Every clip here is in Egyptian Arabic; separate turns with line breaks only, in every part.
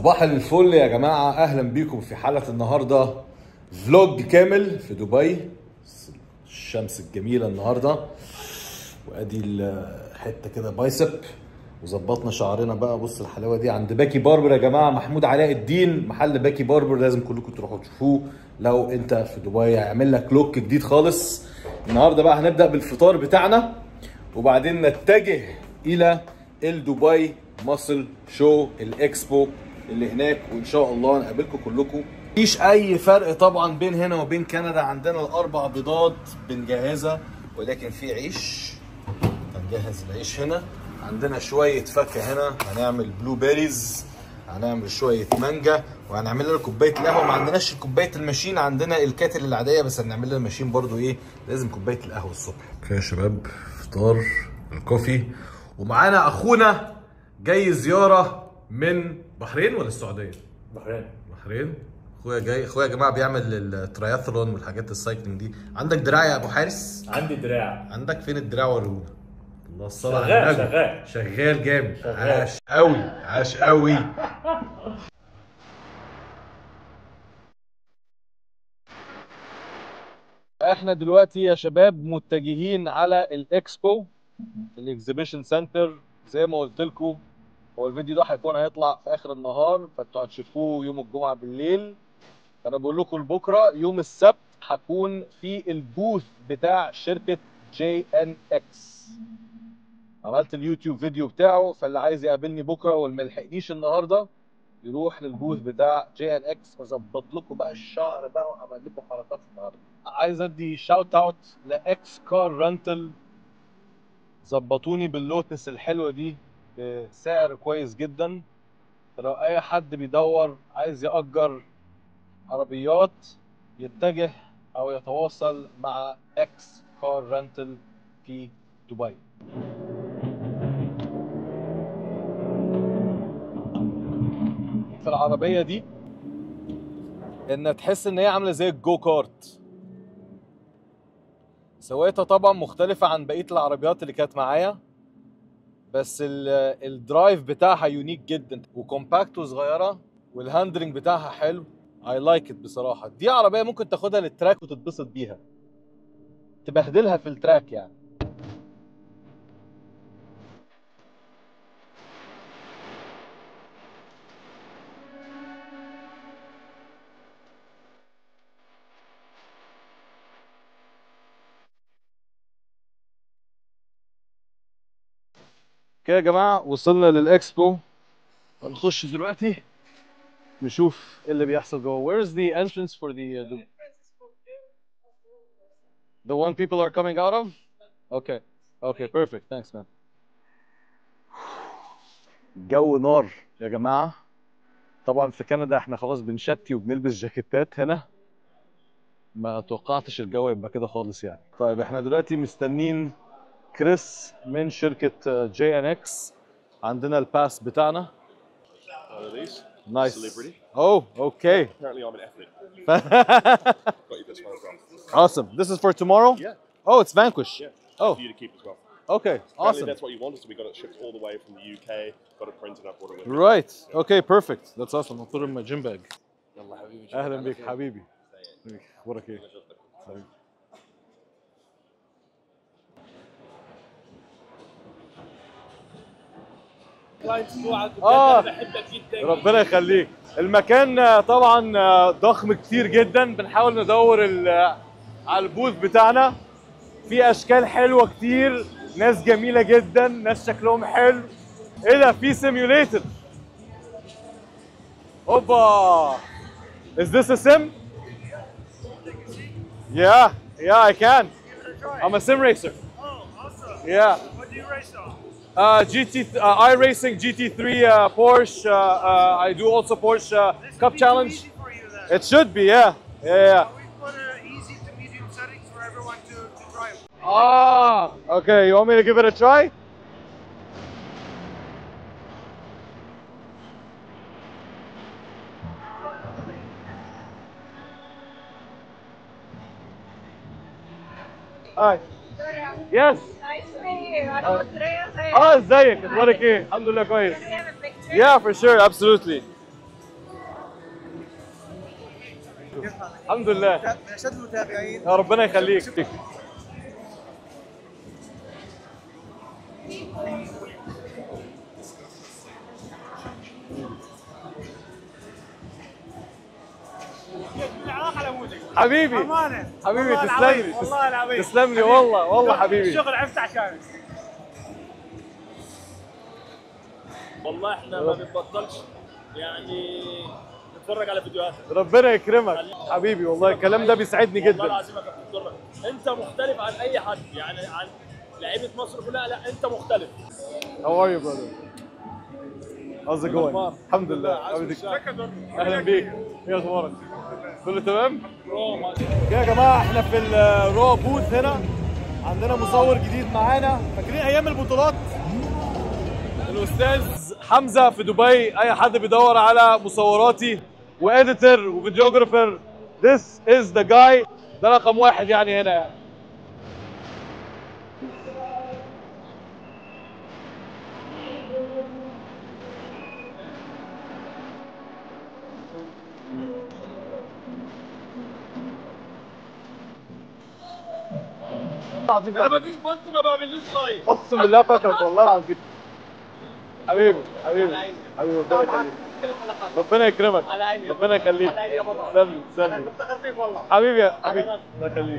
صباح الفل يا جماعة أهلا بيكم في حلقة النهاردة فلوج كامل في دبي الشمس الجميلة النهاردة وأدي الحتة كده بايسب وظبطنا شعرنا بقى بص الحلاوة دي عند باكي باربر يا جماعة محمود علاء الدين محل باكي باربر لازم كلكم تروحوا تشوفوه لو أنت في دبي هيعمل لك لوك جديد خالص النهاردة بقى هنبدأ بالفطار بتاعنا وبعدين نتجه إلى الدبي ماسل شو الاكسبو اللي هناك وان شاء الله نقابلكم كلكم مفيش اي فرق طبعا بين هنا وبين كندا عندنا الاربع بيضات بنجهزها ولكن في عيش هنجهز العيش هنا عندنا شويه فاكهه هنا هنعمل بلو بيريز هنعمل شويه مانجا وهنعمل لنا كوبايه القهوه ما عندناش كوبايه الماشين عندنا الكاتل العاديه بس هنعمل لنا الماشين برضو ايه لازم كوبايه القهوه الصبح كده يا شباب فطار الكوفي ومعانا اخونا جاي زياره من بحرين ولا السعوديه؟
بحرين
بحرين اخويا جاي اخويا يا جماعه بيعمل الترياثلون والحاجات السايكلينج دي عندك دراع يا ابو حارس
عندي دراع
عندك فين الدراع وريهولنا الله الصلاه
شغال-
على النبي.
شغال.
شغال جامد
شغال.
عاش قوي عاش قوي احنا دلوقتي يا شباب متجهين على الاكسبو الاكزيبيشن سنتر زي ما قلت لكم هو الفيديو ده هيكون هيطلع في اخر النهار فانتوا هتشوفوه يوم الجمعه بالليل انا بقول لكم لبكره يوم السبت هكون في البوث بتاع شركه جي ان اكس عملت اليوتيوب فيديو بتاعه فاللي عايز يقابلني بكره واللي ما لحقنيش النهارده يروح للبوث بتاع جي ان اكس واظبط لكم بقى الشعر بقى واعمل لكم حركات النهارده عايز ادي شاوت اوت لاكس كار رنتل ظبطوني باللوتس الحلوه دي بسعر كويس جدا لو اي حد بيدور عايز يأجر عربيات يتجه او يتواصل مع اكس كار رنتل في دبي في العربيه دي ان تحس ان هي عامله زي الجو كارت سواقتها طبعا مختلفه عن بقيه العربيات اللي كانت معايا بس ال- الدرايف بتاعها يونيك جدا وكومباكت وصغيره والهاندلنج بتاعها حلو اي لايك ات بصراحه دي عربيه ممكن تاخدها للتراك وتتبسط بيها تبهدلها في التراك يعني كده يا جماعه وصلنا للاكسبو هنخش دلوقتي نشوف ايه اللي بيحصل جوه where is the entrance for the the, the one people are coming out of okay okay perfect thanks man الجو نار يا جماعه طبعا في كندا احنا خلاص بنشتي وبنلبس جاكيتات هنا ما توقعتش الجو يبقى كده خالص يعني طيب احنا دلوقتي مستنين كريس من شركة جي ان اكس عندنا الباس بتاعنا
One of these.
نايس
Celebrity.
اوه اوكي
Apparently, I'm an athlete. Got you this one as well.
awesome this is for tomorrow
Yeah.
oh it's vanquish
Yeah.
Oh.
For you to keep as well.
okay
Apparently,
awesome
that's what you wanted, so we got it shipped all the way from the UK. Got it printed up, brought it with me.
right okay perfect that's awesome I'll put it in my gym bag
يلا حبيبي
اهلا بك حبيبي اخبارك ايه حبيبي. اه ربنا يخليك المكان آه، طبعا آه، ضخم كتير جدا بنحاول ندور ال- آه، على البوث بتاعنا في اشكال حلوه كتير ناس جميله جدا ناس شكلهم حلو ايه ده في سيميوليتر اوبا Is this a sim? Yeah, yeah, I can. I'm a sim racer.
Oh, awesome.
Yeah.
What do you race on?
Uh, GT, uh, iRacing GT3 uh, Porsche. Uh, uh, I do also Porsche uh,
This
Cup
would be
Challenge.
Too easy for you then.
It should be, yeah. Yeah, yeah.
we put uh, easy to medium settings for everyone to, to drive.
Ah, okay. You want me to give it a try? Hi. Yes.
Nice to meet you. I know Andrea.
اه ازيك اخبارك ايه؟ الحمد لله كويس.
Can we have a picture?
Yeah, for sure, absolutely.
الحمد لله
من اشد المتابعين
يا ربنا يخليك حبيبي
امانه
حبيبي
والله
تسلم
العظيم،
لي
والله العظيم
تسلم لي والله والله حبيبي
الشغل عرفت عشانك
والله احنا ما بنبطلش يعني نتفرج على فيديوهاتك
ربنا يكرمك حبيبي والله الكلام ده بيسعدني
والله
جدا
العظيم يا كابتن دكتور انت مختلف عن اي حد يعني عن لعيبه مصر كلها لا انت مختلف
How are you brother? How's it going? الحمد لله حبيبي اهلا بيك ايه اخبارك؟ كله تمام؟ يا جماعه احنا في الرو بوث هنا عندنا مصور جديد معانا فاكرين ايام البطولات؟ الاستاذ حمزه في دبي اي حد بيدور على مصوراتي واديتور وفيديوجرافر This is the guy ده رقم واحد يعني هنا يعني
انا ما فيش بص ما بعملوش لايف
اقسم بالله فاكرك والله العظيم حبيبي حبيبي حبيبي ربنا يخليك ربنا يكرمك ربنا يخليك سلم سلم حبيبي يا حبيبي الله يخليك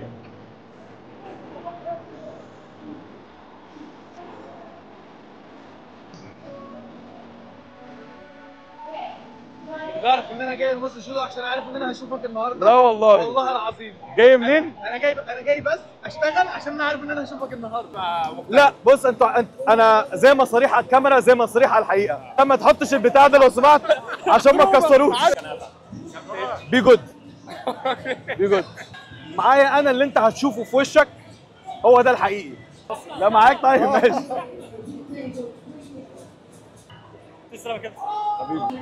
عارف ان انا جاي نص الشغل عشان عارف ان انا هشوفك النهارده
لا والله
والله العظيم
جاي منين؟
انا جاي انا جاي بس اشتغل عشان انا عارف ان انا هشوفك النهارده
لا بص انت انت انا زي ما صريح على الكاميرا زي ما صريح على الحقيقه ما تحطش البتاع ده لو سمحت عشان ما تكسروش بي جود بي جود معايا انا اللي انت هتشوفه في وشك هو ده الحقيقي لا معاك طيب ماشي
تسلم يا كابتن
حبيبي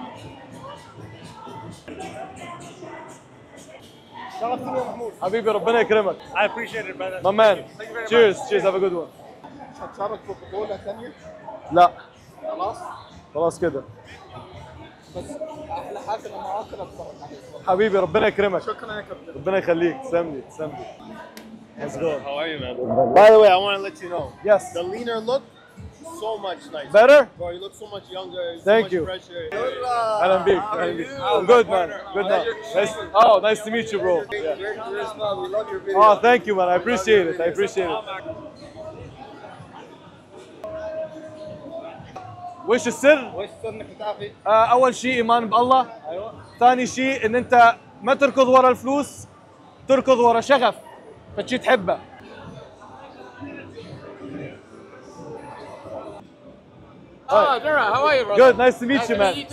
حبيبي ربنا يكرمك
I appreciate it brother
My man. Cheers. Cheers. Have a good one.
هتشارك في بطوله ثانيه
لا
خلاص
خلاص كده
بس احلى حاجه لما اقعد اتفرج عليك
حبيبي ربنا يكرمك
شكرا يا كابتن
ربنا يخليك تسلم لي تسلم لي Let's go.
How are you man By the way I want to let you know
Yes.
the leaner look so much nicer
Better?
bro you look so much younger so
Thank
much
you.
fresher
اهلا بيك اهلا بيك I'm good man good man nice, oh nice to meet you bro yeah. oh thank you man I appreciate it I appreciate it وش السر؟
وش انك تعرفي
آه اول شيء ايمان بالله ايوه ثاني شيء ان انت ما تركض ورا الفلوس تركض ورا شغف فشي تحبه
Oh, Dara, how are you, brother?
Good, nice to meet you, man.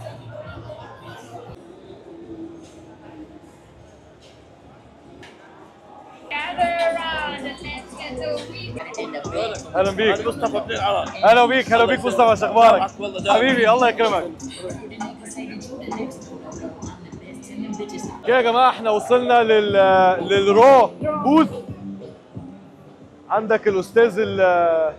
Gather around and let's get to weekend.
اهلا بيك
مصطفى بن العرب
هلا بيك هلا بيك مصطفى شو اخبارك؟ حبيبي الله يكرمك كده يا جماعه احنا وصلنا لل للرو بوث عندك الاستاذ ال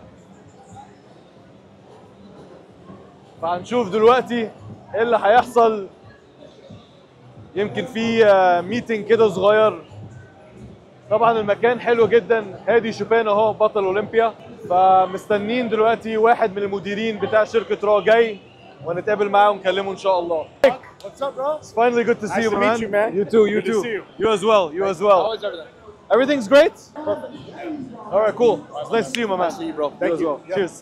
فهنشوف دلوقتي ايه اللي هيحصل يمكن في ميتنج كده صغير طبعا المكان حلو جدا هادي شوبان اهو بطل اولمبيا فمستنين دلوقتي واحد من المديرين بتاع شركه رو جاي ونتقابل معاه ونكلمه ان شاء الله
What's up bro
It's finally good to see you,
to
man.
meet you, man.
You too, you
Good to
too.
see you.
You as well, you as well.
is everything
Everything's great? Perfect. All right, cool. It's nice to see you, my man.
see you, bro.
You
Thank
as
you.
well. Cheers.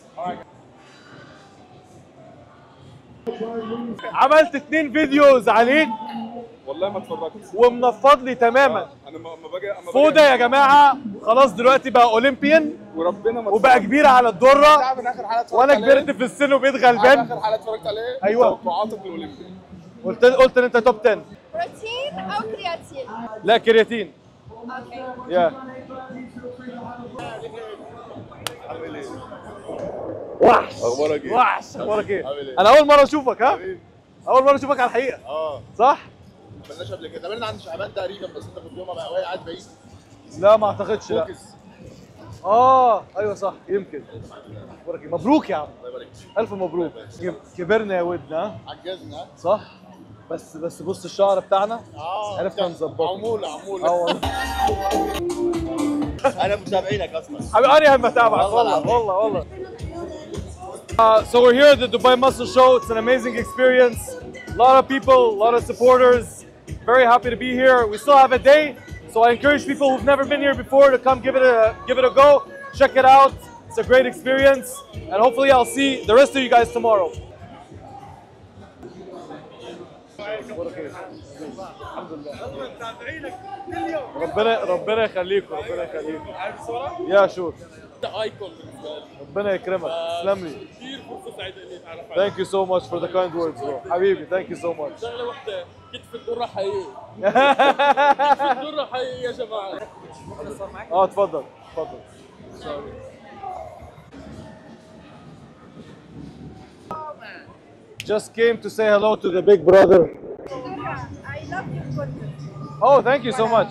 عملت اتنين فيديوز عليك
والله ما اتفرجت
ومنفض لي تماما
انا ما ما باجي اما
فوده يا جماعه خلاص دلوقتي بقى اولمبيان
وربنا ما
وبقى كبير على الدره
تعرف من اخر حلقه اتفرجت
وانا
عليه؟
كبرت في السن وبقيت
عارف
غلبان
اخر حلقه اتفرجت عليه
أيوة.
توقعاتك للاولمبياد
قلت قلت ان انت توب 10
بروتين او كرياتين؟
لا كرياتين
اوكي
يا
اخبارك ايه؟
وحش اخبارك ايه؟
عامل ايه؟
انا اول مره اشوفك ها؟ اول مره اشوفك على الحقيقه
اه
صح؟
ما عملناش قبل كده قابلنا عند شعبان تقريبا بس انت كنت يوم بقى واقع قاعد بعيد
لا ما اعتقدش لا
فوكس
اه ايوه صح يمكن اخبارك ايه؟ مبروك يا عم
الله يبارك فيك
الف مبروك كب- كبرنا يا ودنا ها؟
عجزنا ها؟
صح بس بس بص الشعر بتاعنا
اه
عرفنا نظبطه
عموله عموله
اه والله
انا متابعينك اصلا
حبيبي انا هم اتابعك والله والله والله Uh, so we're here at the Dubai Muscle Show. It's an amazing experience. A lot of people, a lot of supporters. Very happy to be here. We still have a day, so I encourage people who've never been here before to come give it a give it a go. Check it out. It's a great experience, and hopefully I'll see the rest of you guys tomorrow. ربنا ربنا يخليكم ربنا يخليكم يا شور
انت ايكون بالنسبه لي
ربنا يكرمك تسلم لي
كثير فرصه سعيده اني اتعرف عليك
Thank you so much for the kind words bro حبيبي thank you so much
شغله واحده كتف الدره حقيقي كتف الدره حقيقي يا جماعه
اه اتفضل اتفضل Just came to say hello to the big brother.
I love your content.
Oh, thank you so much.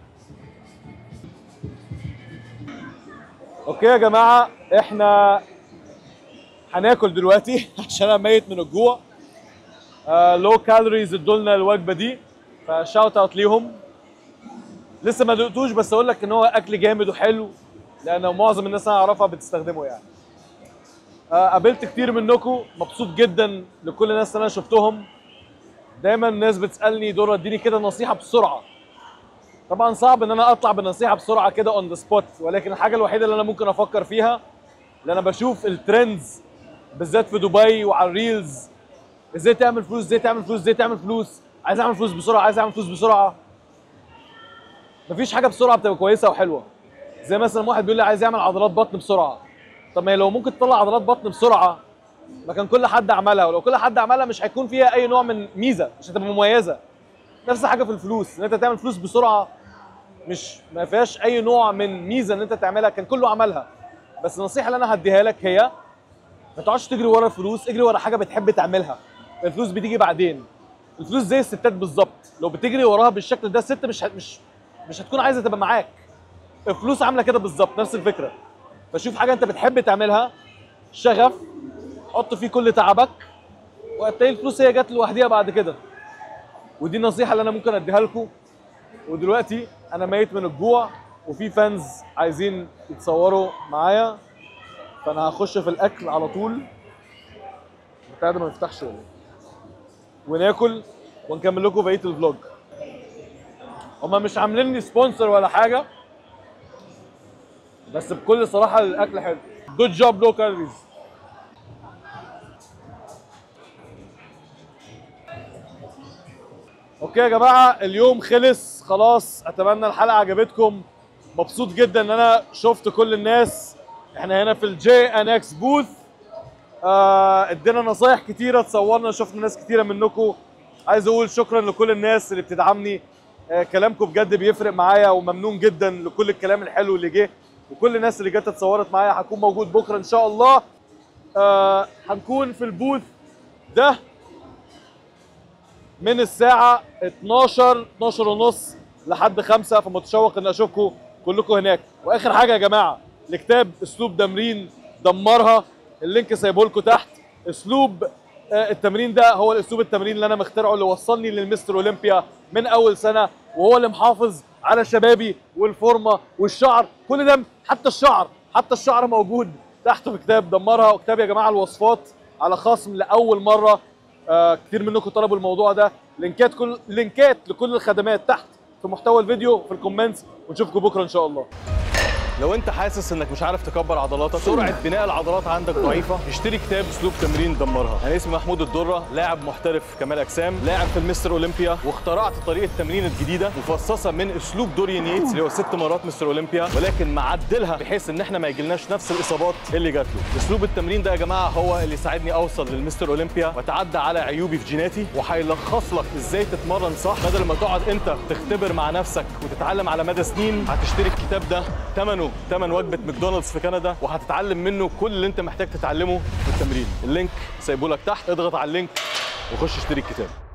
اوكي يا جماعه احنا هناكل دلوقتي عشان انا ميت من الجوع لو كالوريز ادوا لنا الوجبه دي فشاوت اوت ليهم لسه ما دقتوش بس اقول لك ان هو اكل جامد وحلو لان معظم الناس انا اعرفها بتستخدمه يعني آه، قابلت كتير منكم مبسوط جدا لكل الناس اللي انا شفتهم دايما الناس بتسالني دور اديني كده نصيحه بسرعه طبعا صعب ان انا اطلع بنصيحه بسرعه كده اون ذا سبوت ولكن الحاجه الوحيده اللي انا ممكن افكر فيها اللي انا بشوف الترندز بالذات في دبي وعلى الريلز ازاي تعمل فلوس ازاي تعمل فلوس ازاي تعمل فلوس عايز اعمل فلوس بسرعه عايز اعمل فلوس بسرعه مفيش حاجه بسرعه بتبقى كويسه وحلوه زي مثلا واحد بيقول لي عايز يعمل عضلات بطن بسرعه طب ما هي لو ممكن تطلع عضلات بطن بسرعه ما كان كل حد عملها ولو كل حد عملها مش هيكون فيها اي نوع من ميزه مش هتبقى مميزه نفس الحاجه في الفلوس ان انت تعمل فلوس بسرعه مش ما فيهاش اي نوع من ميزه ان انت تعملها كان كله عملها بس النصيحه اللي انا هديها لك هي ما تقعدش تجري ورا الفلوس اجري ورا حاجه بتحب تعملها الفلوس بتيجي بعدين الفلوس زي الستات بالظبط لو بتجري وراها بالشكل ده الست مش ه- مش مش هتكون عايزه تبقى معاك الفلوس عامله كده بالظبط نفس الفكره فشوف حاجه انت بتحب تعملها شغف حط فيه كل تعبك وهتلاقي الفلوس هي جت لوحديها بعد كده ودي النصيحه اللي انا ممكن اديها لكم ودلوقتي انا ميت من الجوع وفي فانز عايزين يتصوروا معايا فانا هخش في الاكل على طول بتاع ده ما يفتحش ولا إيه؟ وناكل ونكمل لكم بقيه الفلوج هما مش عاملين لي سبونسر ولا حاجه بس بكل صراحه الاكل حلو جود جوب لو كالوريز اوكي يا جماعه اليوم خلص خلاص اتمنى الحلقه عجبتكم مبسوط جدا ان انا شفت كل الناس احنا هنا في الجي ان اكس بوث آه، ادينا نصايح كتيره تصورنا شفنا ناس كتيره منكم عايز اقول شكرا لكل الناس اللي بتدعمني آه، كلامكم بجد بيفرق معايا وممنون جدا لكل الكلام الحلو اللي جه وكل الناس اللي جت اتصورت معايا هكون موجود بكره ان شاء الله آه، هنكون في البوث ده من الساعة 12 12 ونص لحد 5 فمتشوق ان اشوفكم كلكم هناك واخر حاجة يا جماعة الكتاب اسلوب تمرين دمرها اللينك سايبه لكم تحت اسلوب آه، التمرين ده هو الاسلوب التمرين اللي انا مخترعه اللي وصلني للمستر اولمبيا من اول سنة وهو اللي محافظ على شبابي والفورمة والشعر كل ده حتى الشعر حتى الشعر موجود تحته في كتاب دمرها وكتاب يا جماعة الوصفات على خصم لأول مرة آه كتير منكم طلبوا الموضوع ده لينكات كل لينكات لكل الخدمات تحت في محتوى الفيديو في الكومنتس ونشوفكم بكره ان شاء الله لو انت حاسس انك مش عارف تكبر عضلاتك سرعه بناء العضلات عندك ضعيفه اشتري كتاب اسلوب تمرين دمرها انا اسمي محمود الدره لاعب محترف كمال اجسام لاعب في المستر اولمبيا واخترعت طريقه تمرين الجديده مفصصه من اسلوب دوريان ييتس اللي هو ست مرات مستر اولمبيا ولكن معدلها بحيث ان احنا ما يجيلناش نفس الاصابات اللي جات له اسلوب التمرين ده يا جماعه هو اللي ساعدني اوصل للمستر اولمبيا واتعدى على عيوبي في جيناتي وهيلخص لك ازاي تتمرن صح بدل ما تقعد انت تختبر مع نفسك وتتعلم على مدى سنين هتشتري الكتاب ده ثمنه ثمن وجبه ماكدونالدز في كندا وهتتعلم منه كل اللي انت محتاج تتعلمه في التمرين اللينك سايبه لك تحت اضغط على اللينك وخش اشتري الكتاب